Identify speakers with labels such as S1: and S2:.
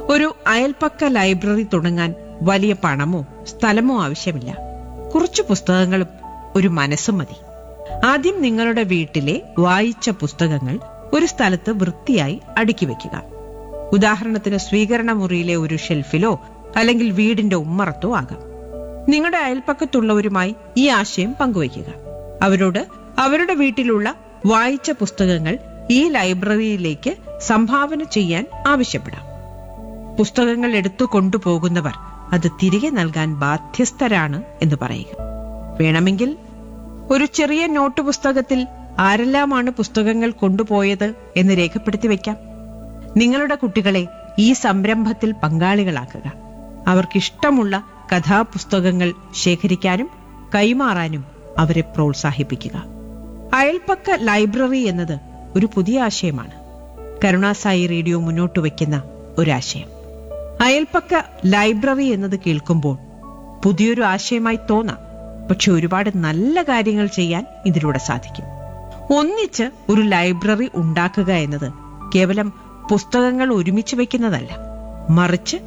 S1: ഒരു അയൽപ്പക്ക ലൈബ്രറി തുടങ്ങാൻ വലിയ പണമോ സ്ഥലമോ ആവശ്യമില്ല കുറച്ചു പുസ്തകങ്ങളും ഒരു മനസ്സും മതി ആദ്യം നിങ്ങളുടെ വീട്ടിലെ വായിച്ച പുസ്തകങ്ങൾ ഒരു സ്ഥലത്ത് വൃത്തിയായി അടുക്കി വെക്കുക ഉദാഹരണത്തിന് സ്വീകരണ മുറിയിലെ ഒരു ഷെൽഫിലോ അല്ലെങ്കിൽ വീടിന്റെ ഉമ്മറത്തോ ആകാം നിങ്ങളുടെ അയൽപ്പക്കത്തുള്ളവരുമായി ഈ ആശയം പങ്കുവയ്ക്കുക അവരോട് അവരുടെ വീട്ടിലുള്ള വായിച്ച പുസ്തകങ്ങൾ ഈ ലൈബ്രറിയിലേക്ക് സംഭാവന ചെയ്യാൻ ആവശ്യപ്പെടാം പുസ്തകങ്ങൾ എടുത്തു കൊണ്ടുപോകുന്നവർ അത് തിരികെ നൽകാൻ ബാധ്യസ്ഥരാണ് എന്ന് പറയുക വേണമെങ്കിൽ ഒരു ചെറിയ നോട്ട് പുസ്തകത്തിൽ ആരെല്ലാമാണ് പുസ്തകങ്ങൾ കൊണ്ടുപോയത് എന്ന് രേഖപ്പെടുത്തി വെക്കാം നിങ്ങളുടെ കുട്ടികളെ ഈ സംരംഭത്തിൽ പങ്കാളികളാക്കുക അവർക്കിഷ്ടമുള്ള കഥാപുസ്തകങ്ങൾ ശേഖരിക്കാനും കൈമാറാനും അവരെ പ്രോത്സാഹിപ്പിക്കുക അയൽപ്പക്ക ലൈബ്രറി എന്നത് ഒരു പുതിയ ആശയമാണ് കരുണാസായി റേഡിയോ മുന്നോട്ട് വയ്ക്കുന്ന ഒരാശയം അയൽപ്പക്ക ലൈബ്രറി എന്നത് കേൾക്കുമ്പോൾ പുതിയൊരു ആശയമായി തോന്നാം പക്ഷെ ഒരുപാട് നല്ല കാര്യങ്ങൾ ചെയ്യാൻ ഇതിലൂടെ സാധിക്കും ഒന്നിച്ച് ഒരു ലൈബ്രറി ഉണ്ടാക്കുക എന്നത് കേവലം പുസ്തകങ്ങൾ ഒരുമിച്ച് വെക്കുന്നതല്ല മറിച്ച്